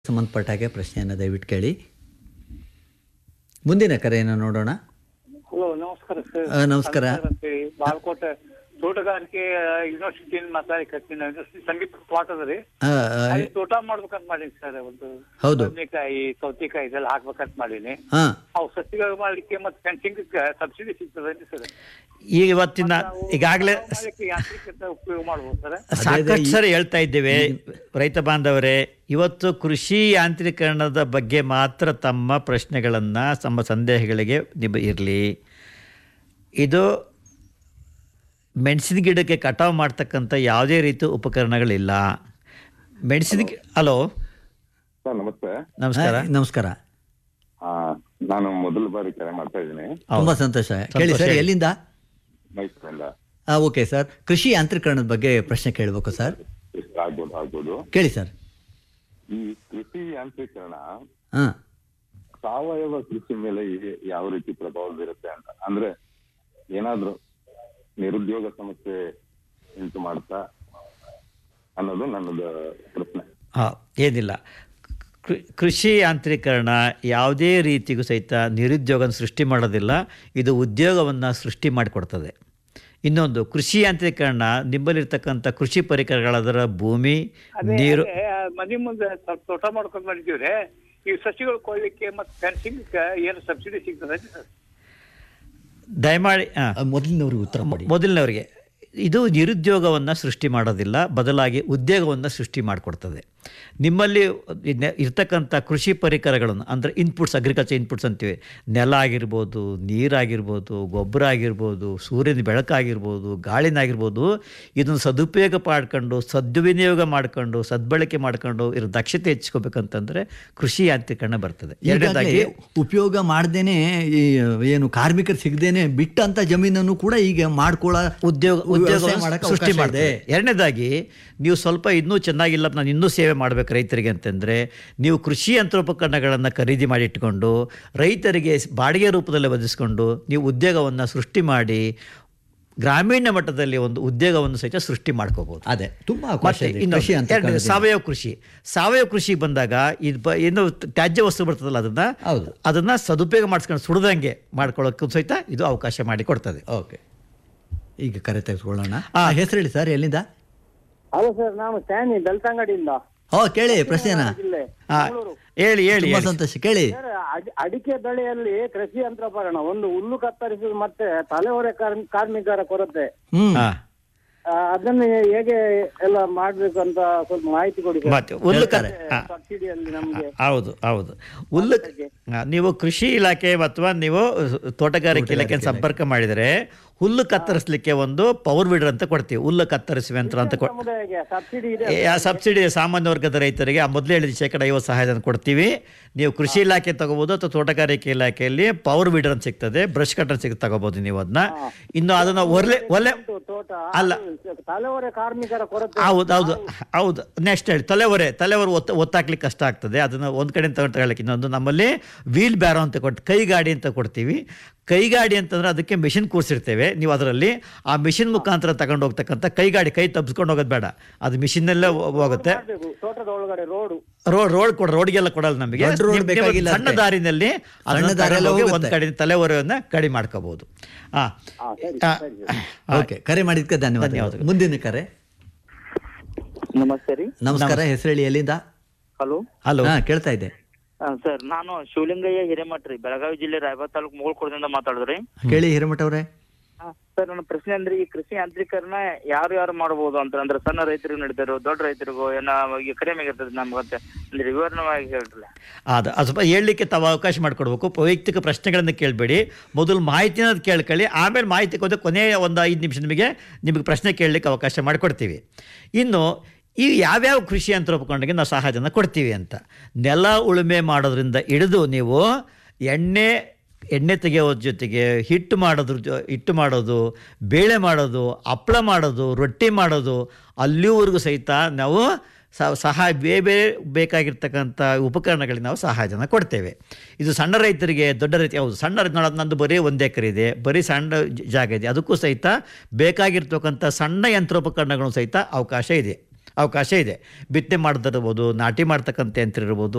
ಸಂಬಂಧಪಟ್ಟ ಹಾಗೆ ಪ್ರಶ್ನೆಯನ್ನು ದಯವಿಟ್ಟು ಕೇಳಿ ಮುಂದಿನ ಕರೆಯನ್ನು ನೋಡೋಣ ಹಲೋ ನಮಸ್ಕಾರ ಸರ್ ಆ, ನಮಸ್ಕಾರ. ಸಂಸಾರ್ ಅಂತೇಳಿ ಬಾಲ್ಕೋಟೆ ತೋಟಗಾರಿಕೆ ಯೂನಿವರ್ಸಿಟಿಯಿಂದ ಮಾತಾಡಕತ್ತೀನಿ ಯೂನಿವರ್ಸಿಟಿ ಸಮೀಪ ಪ್ಲಾಟ್ ಅದ ರೀ ಆ, ಆ, ಅಲ್ಲಿ ತೋಟ ಮಾಡ್ಬೇಕಂತ ಮಾಡೀನಿ ಸರ್ ಒಂದು ಹೌದು. ಬದನೆಕಾಯಿ ಸೌತೆಕಾಯಿ ಇದೆಲ್ಲ ಹಾಕ್ಬೇಕಂತ ಮಾಡೀನಿ ಹಾ ಅವು ಸಸಿಗಳು ಮಾಡ್ಲಿಕ್ಕೆ ಮತ್ತೆ ಫೆನ್ಸಿಂಗ್ ಸಬ್ಸಿಡಿ ಸಿಗ್ತದೇನ್ರಿ ಸರ್ ಈಗ ಇವತ್ತಿನ ಈಗಾಗಲೇ ಮಾಡ್ಲಿಕ್ಕೆ ಯಾಂತ್ರಿಕತೆ ಉಪಯೋಗ ಮಾಡ್ಬೋದು ಸರ್ ಸಾಕಷ್ಟು ಸರಿ ಹೇಳ್ತಾ ಇದ್ದೇವೆ ರೈತ ಬಾಂಧವರೇ ಇವತ್ತು ಕೃಷಿ ಯಾಂತ್ರೀಕರಣದ ಬಗ್ಗೆ ಮಾತ್ರ ತಮ್ಮ ಪ್ರಶ್ನೆಗಳನ್ನು ತಮ್ಮ ಸಂದೇಹಗಳಿಗೆ ನಿಬ ಇರಲಿ ಇದು ಮೆಣಸಿನ ಗಿಡಕ್ಕೆ ಕಟಾವು ಮಾಡ್ತಕ್ಕಂಥ ಯಾವುದೇ ರೀತಿ ಉಪಕರಣಗಳಿಲ್ಲ ಮೆಣಸಿನ ಗಿ ಹಲೋ ಸರ್ ನಮಸ್ತೆ ನಮಸ್ಕಾರ ಆ, ನಮಸ್ಕಾರ ಆ, ನಾನು ಮೊದಲ ಬಾರಿ ಕರೆ ಮಾಡ್ತಾ ಇದ್ದೀನಿ ತುಂಬಾ ಸಂತೋಷ ಕೇಳಿ ಸರ್ ಹೇಳಿ. ಎಲ್ಲಿಂದ ಮೈಸೂರಿಂದ ಆ, ಓಕೆ ಸರ್ ಕೃಷಿ ಯಾಂತ್ರೀಕರಣದ ಬಗ್ಗೆ ಪ್ರಶ್ನೆ ಕೇಳಬೇಕು ಸರ್ ಎಷ್ಟು ಆಗ್ಬೋದು ಆಗ್ಬೋದು ಕೇಳಿ ಸರ್ ಈ ಕೃಷಿ ಯಾಂತ್ರೀಕರಣ ಹಾ ಸಾವಯವ ಕೃಷಿ ಮೇಲೆ ಈ- ಯಾವ ರೀತಿ ಪ್ರಭಾವ ಬೀರುತ್ತೆ ಅಂತ ಅಂದ್ರೆ ಏನಾದ್ರೂ ನಿರುದ್ಯೋಗ ಸಮಸ್ಯೆ ಉಂಟು ಮಾಡ್ತಾ ಅನ್ನೋದು ನನ್ನದು ಪ್ರಶ್ನೆ ಹಾಂ ಏನಿಲ್ಲ ಕೃ- ಕೃಷಿ ಯಾಂತ್ರೀಕರಣ ಯಾವುದೇ ರೀತಿಗೂ ಸಹಿತ ನಿರುದ್ಯೋಗ ಸೃಷ್ಟಿ ಮಾಡೋದಿಲ್ಲ ಇದು ಉದ್ಯೋಗವನ್ನು ಸೃಷ್ಟಿ ಮಾಡಿಕೊಡ್ತದೆ ಇನ್ನೊಂದು ಕೃಷಿ ಯಾಂತ್ರೀಕರಣ ನಿಮ್ಮಲ್ಲಿರ್ತಕ್ಕಂಥ ಕೃಷಿ ಪರಿಕರಗಳಾದರ ಭೂಮಿ ಅದೇ ನೀರು ಅದೇ, ಮನೆ ಮುಂದೆ ಸ್ವಲ್ಪ ತೋಟ ಮಾಡ್ಕೊಂಡ್ ಮಾಡಿದೀವ್ರಿ ಈ ಸಸಿಗಳು ಕೊಡ್ಲಿಕ್ಕೆ ಮತ್ತೆ ಫೆನ್ಸಿಂಗ್ ಏನು ಸಬ್ಸಿಡಿ ಸಿಗ್ತದೇನ್ರಿ ಸರ್ ದಯಮಾಡಿ ಹಾಂ ಆ, ಮೊದಲಿನವ್ರಿಗೆ ಉತ್ತರ ಕೊಡಿ ಮೊದಲನವರಿಗೆ ಇದು ನಿರುದ್ಯೋಗವನ್ನು ಸೃಷ್ಟಿ ಮಾಡೋದಿಲ್ಲ ಬದಲಾಗಿ ಉದ್ಯೋಗವನ್ನು ಸೃಷ್ಟಿ ಮಾಡಿಕೊಡ್ತದೆ ನಿಮ್ಮಲ್ಲಿ ಇದ್ನ- ಇರ್ತಕ್ಕಂಥ ಕೃಷಿ ಪರಿಕರಗಳನ್ನು ಅಂದರೆ ಇನ್ಪುಟ್ಸ್ ಅಗ್ರಿಕಲ್ಚರ್ ಇನ್ಪುಟ್ಸ್ ಅಂತೀವಿ ನೆಲ ಆಗಿರ್ಬೋದು ನೀರಾಗಿರ್ಬೋದು ಗೊಬ್ಬರ ಆಗಿರ್ಬೋದು ಸೂರ್ಯನ ಬೆಳಕಾಗಿರ್ಬೋದು ಗಾಳಿನಾಗಿರ್ಬೋದು ಇದನ್ನು ಸದುಪಯೋಗ ಮಾಡ್ಕೊಂಡು ಸದ್ವಿನಿಯೋಗ ಮಾಡ್ಕೊಂಡು ಸದ್ಬಳಕೆ ಮಾಡ್ಕೊಂಡು ಇರೋ ದಕ್ಷತೆ ಹೆಚ್ಚಿಕೋಬೇಕಂತಂದರೆ ಕೃಷಿ ಯಾಂತ್ರೀಕರಣ ಬರ್ತದೆ ಎರಡನೇದಾಗಿ ಈಗಾಗಲೇ ಉಪಯೋಗ ಮಾಡ್ದೇನೆ ಈ ಏನು ಕಾರ್ಮಿಕರು ಸಿಗದೇನೆ ಬಿಟ್ಟಂತ ಜಮೀನನ್ನು ಕೂಡ ಈಗ ಮಾಡ್ಕೊಳ್ಳೋ ಉದ್ಯೋಗ ವ್ಯವಸಾಯ ಉದ್ಯೋಗ ಮಾಡಕ್ಕೆ ಸೃಷ್ಟಿ ಅವಕಾಶ ಮಾಡಿದೆ ಇದೆ. ಎರಡನೇದಾಗಿ ನೀವು ಸ್ವಲ್ಪ ಇನ್ನೂ ಚೆನ್ನಾಗಿಲ್ಲ ನಾನು ಇನ್ನೂ ಸೇವೆ ಮಾಡಬೇಕು ರೈತರಿಗೆ ಅಂತಂದರೆ ನೀವು ಕೃಷಿ ಯಂತ್ರೋಪಕರಣಗಳನ್ನು ಖರೀದಿ ಮಾಡಿ ಇಟ್ಕೊಂಡು ರೈತರಿಗೆ ಬಾಡಿಗೆ ರೂಪದಲ್ಲಿ ಒದಗಿಸ್ಕೊಂಡು ನೀವು ಉದ್ಯೋಗವನ್ನು ಸೃಷ್ಟಿ ಮಾಡಿ ಗ್ರಾಮೀಣ ಮಟ್ಟದಲ್ಲಿ ಒಂದು ಉದ್ಯೋಗವನ್ನು ಸಹಿತ ಸೃಷ್ಟಿ ಮಾಡ್ಕೋಬಹುದು ಅದೇ ತುಂಬಾ ಅವಕಾಶ ಮತ್ತೆ ಇದೆ ಇನ್ನೊಂದು, ಕೃಷಿ ಎರಡನೇದು ಯಾಂತ್ರೀಕರಣದಿಂದ. ಸಾವಯವ ಕೃಷಿ ಸಾವಯವ ಕೃಷಿ ಬಂದಾಗ ಇದು ಬ ಏನು ತ್ಯಾಜ್ಯ ವಸ್ತು ಬರ್ತದಲ್ಲ ಅದನ್ನ ಹೌದು. ಅದನ್ನ ಸದುಪಯೋಗ ಮಾಡಿಸ್ಕೊಂಡು ಸುಡದಂಗೆ ಮಾಡ್ಕೊಳ್ಳೋಕ್ಕೂ ಸಹಿತ ಇದು ಅವಕಾಶ ಮಾಡಿ ಕೊಡ್ತದೆ ಓಕೆ ಈಗ ಕರೆ ತೆಗೆದುಕೊಳ್ಳೋಣ ಆ ಹೆಸರು ಹೇಳಿ ಸರ್ ಎಲ್ಲಿಂದ ಹಲೋ ಸರ್ ನಾನು ಸ್ಟ್ಯಾನಿ ಬೆಳ್ತಂಗಡಿಯಿಂದ ಓ ಕೇಳಿ ಪ್ರಶ್ನೆನ ಜಿಲ್ಲೆ ಹಾ ಹೇಳಿ ಹೇಳಿ ತುಂಬಾ ಹೇಳಿ. ಸಂತೋಷ ಕೇಳಿ ಸರ್ ಅಡಿ- ಅಡಿಕೆ ಬೆಳೆಯಲ್ಲಿ ಕೃಷಿ ಯಂತ್ರೋಪಕರಣ ಒಂದು ಹುಲ್ಲು ಕತ್ತರಿಸುವುದು ಮತ್ತೆ ತಲೆಹೊರೆ ಕಾರ್ಮ್- ಕಾರ್ಮಿಕರ ಕೊರತೆ ಹ್ಮ್ ಹಾ ಆ, ಅದನ್ನು ಹೇಗೆ ಎಲ್ಲ ಮಾಡ್ಬೇಕು ಅಂತ ಸ್ವಲ್ಪ ಮಾಹಿತಿ ಕೊಡಿ ಸರ್. ಮತ್ತೆ ಹುಲ್ಲು ಕತ್ ಹಾ, ಸಬ್ಸಿಡಿಯಲ್ಲಿ ನಮ್ಗೆ ಹೌದು ಹೌದು ಹುಲ್ಲು ಹಾ, ನೀವು ಕೃಷಿ ಇಲಾಖೆ ಅಥವಾ ನೀವು ತೋಟಗಾರಿಕೆ ಇಲಾಖೆ ಸಂಪರ್ಕ ಮಾಡಿದರೆ ಹುಲ್ಲು ಕತ್ತರಿಸಲಿಕ್ಕೆ ಒಂದು ಪವರ್ ವೀಡರ್ ಅಂತ ಕೊಡ್ತೀವಿ ಹುಲ್ಲು ಕತ್ತರಿಸುವ ಯಂತ್ರ ಅಂತ ಕೊಡ್ ಸಮುದಾಯಕ್ಕೆ ಸಬ್ಸಿಡಿ ಇದೆ ಏ, ಆ ಸಬ್ಸಿಡಿ ಸಾಮಾನ್ಯ ವರ್ಗದ ರೈತರಿಗೆ ಆ ಮೊದಲೇ ಹೇಳಿದ ಶೇಕಡ ಐವತ್ತು ಸಹಾಯಧನ ಕೊಡ್ತೀವಿ ನೀವು ಕೃಷಿ ಇಲಾಖೆ ತಗೋಬೋದು ಅಥವಾ ತೋಟಗಾರಿಕೆ ಇಲಾಖೆಯಲ್ಲಿ ಪವರ್ ವೀಡರ್ ಅಂತ ಸಿಗ್ತದೆ ಬ್ರಷ್ ಕಟರ್ ಸಿಗ್ ತಗೋಬೋದು ನೀವು ಅದನ್ನ ಇನ್ನು ಅದನ್ನ ಒಲೆ ಒಲೆ ಉಂಟು ತೋಟ ಅಲ್ಲ. ಅದು ತಲೆಹೊರೆ ಕಾರ್ಮಿಕರ ಕೊರತೆ ಹೌದು ಹೌದು ಹೌದು ನೆಕ್ಸ್ಟ್ ಹೇಳಿ ತಲೆವರೆ ತಲೆವರೆ ಒತ್ತ ಒತ್ತಾಕ್ಲಿಕ್ಕೆ ಕಷ್ಟ ಆಗ್ತದೆ ಅದನ್ನು ಒಂದು ಕಡೆ ತಗೊಂಡು ತಗೊಳ್ಳಕ್ಕೆ ಇನ್ನೊಂದು ನಮ್ಮಲ್ಲಿ ವೀಲ್ ಬ್ಯಾರೋ ಅಂತ ಕೊಟ್ಟು ಕೈಗಾಡಿ ಅಂತ ಕೊಡ್ತೀವಿ ಕೈಗಾಡಿ ಅಂತಂದ್ರೆ ಅದಕ್ಕೆ ಮಿಷಿನ್ ಕೂರಿಸಿರ್ತೇವೆ ನೀವು ಅದರಲ್ಲಿ ಆ ಮಿಷಿನ್ ಮುಖಾಂತರ ತಗೊಂಡು ಹೋಗ್ತಕ್ಕಂಥ ಕೈಗಾಡಿ ಕೈ ತಪ್ಪಿಸ್ಕೊಂಡು ಹೋಗೋದು ಬೇಡ ಅದು ಮಿಷಿನ್ನಲ್ಲೇ ಹೋಗುತ್ತೆ ಮಾಡ್ಬೇಕು ತೋಟದ ಒಳಗಡೆ ರೋಡ್ ರೋಡ್ ರೋಡ್ ಕೊಡ ರೋಡ್ಗೆಲ್ಲ ಕೊಡಲ್ಲ ನಮಗೆ ದೊಡ್ಡ road ನಿಮ್ಗೆ ಒಂದು ಬೇಕಾಗಿಲ್ಲ ಸಣ್ಣ ಅದಕ್ಕೆ. ದಾರಿನಲ್ಲಿ ಅದನ್ನ ಸಣ್ಣ ದಾರಿಯಲ್ಲಿ ತಗೊಂಡು ಹೋಗಿ ಹೋಗುತ್ತೆ. ಒಂದು ಕಡೆ ತಲೆವರೆಯನ್ನ ಕಡಿಮೆ ಮಾಡ್ಕೋಬಹುದು ಹಾ ಆ, ಓಕೆ ಕರೆ ಮಾಡಿದ್ಕೆ ಧನ್ಯವಾದ ಧನ್ಯವಾದಗಳು. ಮುಂದಿನ ಕರೆ ನಮಸ್ತೆ ರೀ ನಮಸ್ಕಾರ ಹೆಸರು ಹೇಳಿ ಎಲ್ಲಿಂದ ಹಲೋ ಹಲೋ ಹಾ ಕೇಳ್ತಾ ಇದ್ದೆ ಸರ್ ನಾನು ಶಿವಲಿಂಗಯ್ಯ ಹಿರೇಮಠ್ ರೀ ಬೆಳಗಾವಿ ಜಿಲ್ಲೆ ರಾಯಬಾಗ್ ತಾಲೂಕು ಮುಗುಳ್ಕೋಟದಿಂದ ಮಾತಾಡಿದ್ರಿ ಕೇಳಿ ಹಿರೇಮಠ ಅವರೇ ಸರ್ ನನ್ನ ಪ್ರಶ್ನೆ ಅಂದ್ರೆ ಈ ಕೃಷಿ ಯಾಂತ್ರೀಕರಣ ಯಾರು ಯಾರು ಮಾಡಬಹುದು ಅಂತ ಅಂದ್ರೆ ಸಣ್ಣ ರೈತರಿಗೂ ನಡೀತಾರೋ ದೊಡ್ಡ ರೈತರಿಗೂ ಏನೋ ಈಗ ಕಡಿಮೆ ಇರ್ತದೆ ನಮ್ಗಂತೆ ಅಂದ್ರೆ ವಿವರಣವಾಗಿ ಹೇಳ್ರಲ್ಲ ಅದು ಅದು ಸ್ವಲ್ಪ ಹೇಳಲಿಕ್ಕೆ ತಾವು ಅವಕಾಶ ಮಾಡಿಕೊಡ್ಬೇಕು ವೈಯಕ್ತಿಕ ಪ್ರಶ್ನೆಗಳನ್ನು ಕೇಳಬೇಡಿ ಮೊದಲು ಮಾಹಿತಿನ ಕೇಳ್ಕೊಳ್ಳಿ ಆಮೇಲೆ ಮಾಹಿತಿ ಹೋದ ಕೊನೆಯ ಒಂದು ಐದು ನಿಮಿಷ ನಿಮಗೆ ನಿಮಗೆ ಪ್ರಶ್ನೆ ಕೇಳಲಿಕ್ಕೆ ಅವಕಾಶ ಮಾಡಿಕೊಡ್ತೀವಿ ಇನ್ನು ಈ ಯಾವ್ಯಾವ ಕೃಷಿ ಯಂತ್ರೋಪಕರಣಕ್ಕೆ ನಾವು ಸಹಾಯಧನ ಕೊಡ್ತೀವಿ ಅಂತ ನೆಲ ಉಳುಮೆ ಮಾಡೋದ್ರಿಂದ ಹಿಡಿದು ನೀವು ಎಣ್ಣೆ ಎಣ್ಣೆ ತೆಗೆಯೋದ್ರ ಜೊತೆಗೆ ಹಿಟ್ಟು ಮಾಡೋದ್ರ ಜೊ ಹಿಟ್ಟು ಮಾಡೋದು ಬೇಳೆ ಮಾಡೋದು ಹಪ್ಪಳ ಮಾಡೋದು ರೊಟ್ಟಿ ಮಾಡೋದು ಅಲ್ಲಿವರೆಗೂ ಸಹಿತ ನಾವು ಸ- ಸಹಾಯ ಬೇರೆ ಬೇರೆ ಬೇಕಾಗಿರ್ತಕ್ಕಂಥ ಉಪಕರಣಗಳಿಗೆ ನಾವು ಸಹಾಯಧನ ಕೊಡ್ತೇವೆ ಇದು ಸಣ್ಣ ರೈತರಿಗೆ ದೊಡ್ಡ ರೈತ ಹೌದು ಸಣ್ಣ ರೈತ ನೋಡೋದು ನಂದು ಬರೀ ಒಂದು ಎಕರೆ ಇದೆ ಬರೀ ಸಣ್ಣ ಜ- ಜಾಗ ಇದೆ ಅದಕ್ಕೂ ಸಹಿತ ಬೇಕಾಗಿರ್ತಕ್ಕಂಥ ಸಣ್ಣ ಯಂತ್ರೋಪಕರಣಗಳು ಸಹಿತ ಅವಕಾಶ ಇದೆ ಅವಕಾಶ ಇದೆ ಬಿತ್ತನೆ ಮಾಡೋದಿರ್ಬೋದು ನಾಟಿ ಮಾಡ್ತಕ್ಕಂಥ ಯಂತ್ರ ಇರ್ಬೋದು